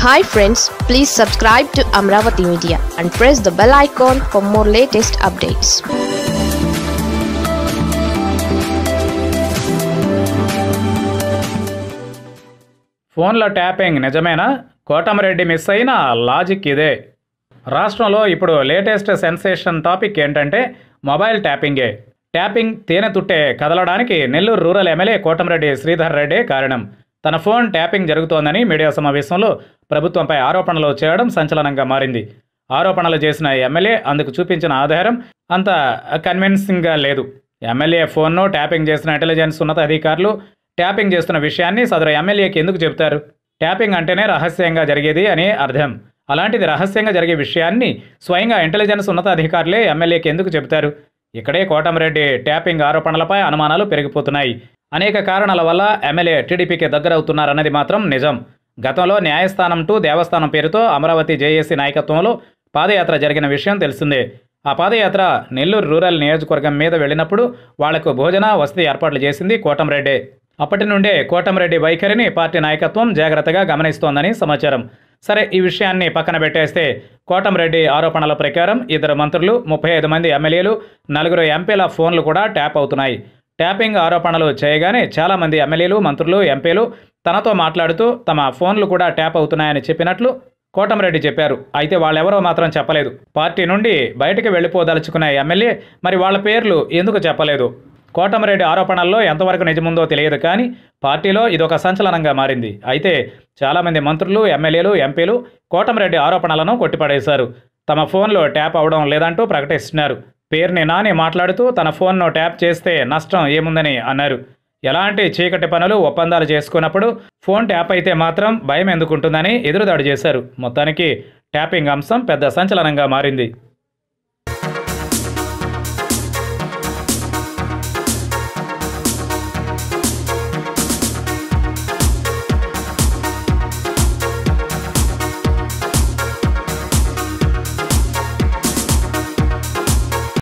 hi friends please subscribe to Amaravati media and press the bell icon for more latest updates ఫోన్లో tapping నిజమేనా Kotamreddy miss అయిన logic ఇదే రాష్ట్రంలో ఇప్పుడు లేటెస్ట్ సెన్సేషన్ టాపిక్ ఏంటంటే మొబైల్ ట్యాపింగే ట్యాపింగ్ తేనె తుట్టే కదలడానికి నెల్లూరు రూరల్ ఎమ్మెల్యే కోటమిరెడ్డి శ్రీధర్ రెడ్డే కారణం తన ఫోన్ ట్యాపింగ్ జరుగుతోందని మీడియా సమావేశంలో ప్రభుత్వంపై ఆరోపణలు చేయడం సంచలనంగా మారింది ఆరోపణలు చేసిన ఎమ్మెల్యే అందుకు చూపించిన ఆధారం అంత కన్విన్సింగ్గా లేదు ఎమ్మెల్యే ఫోన్ను ట్యాపింగ్ చేసిన ఇంటెలిజెన్స్ ఉన్నత అధికారులు ట్యాపింగ్ చేస్తున్న విషయాన్ని సదరు ఎమ్మెల్యేకి ఎందుకు చెబుతారు ట్యాపింగ్ అంటేనే రహస్యంగా జరిగేది అని అర్థం అలాంటిది రహస్యంగా జరిగే విషయాన్ని స్వయంగా ఇంటెలిజెన్స్ ఉన్నత అధికారులే ఎమ్మెల్యేకి ఎందుకు చెబుతారు ఇక్కడే కోటమిరెడ్డి ట్యాపింగ్ ఆరోపణలపై అనుమానాలు పెరిగిపోతున్నాయి అనేక కారణాల వల్ల ఎమ్మెల్యే టీడీపీకి దగ్గరవుతున్నారన్నది మాత్రం నిజం గతంలో న్యాయస్థానం టు దేవస్థానం పేరుతో అమరావతి జేఏసీ నాయకత్వంలో పాదయాత్ర జరిగిన విషయం తెలిసిందే ఆ పాదయాత్ర నెల్లూరు రూరల్ నియోజకవర్గం మీద వెళ్ళినప్పుడు వాళ్లకు భోజన వసతి ఏర్పాట్లు చేసింది కోటంరెడ్డే అప్పటి నుండే కోటంరెడ్డి వైఖరిని పార్టీ నాయకత్వం జాగ్రత్తగా గమనిస్తోందని సమాచారం సరే ఈ విషయాన్ని పక్కన పెట్టేస్తే కోటంరెడ్డి ఆరోపణల ప్రకారం ఇద్దరు మంత్రులు ముప్పై ఐదు మంది ఎమ్మెల్యేలు నలుగురు ఎంపీల ఫోన్లు కూడా ట్యాప్ అవుతున్నాయి ట్యాపింగ్ ఆరోపణలు చేయగానే చాలామంది ఎమ్మెల్యేలు మంత్రులు ఎంపీలు తనతో మాట్లాడుతూ తమ ఫోన్లు కూడా ట్యాప్ అవుతున్నాయని చెప్పినట్లు కోటమిరెడ్డి చెప్పారు అయితే వాళ్ళెవరో మాత్రం చెప్పలేదు పార్టీ నుండి బయటికి వెళ్ళిపోదలుచుకున్న ఎమ్మెల్యే మరి వాళ్ళ పేర్లు ఎందుకు చెప్పలేదు కోటమిరెడ్డి ఆరోపణల్లో ఎంతవరకు నిజముందో తెలియదు కానీ పార్టీలో ఇదొక సంచలనంగా మారింది అయితే చాలామంది మంత్రులు ఎమ్మెల్యేలు ఎంపీలు కోటమిరెడ్డి ఆరోపణలను కొట్టిపడేశారు తమ ఫోన్లో ట్యాప్ అవడం లేదంటూ ప్రకటిస్తున్నారు పేరుని నాని మాట్లాడుతూ తన ఫోన్ను ట్యాప్ చేస్తే నష్టం ఏముందని అన్నారు ఎలాంటి చీకటి పనులు ఒప్పందాలు చేసుకున్నప్పుడు ఫోన్ ట్యాప్ అయితే మాత్రం భయం ఎందుకుంటుందని ఎదురుదాడి చేశారు మొత్తానికి ట్యాపింగ్ అంశం పెద్ద సంచలనంగా మారింది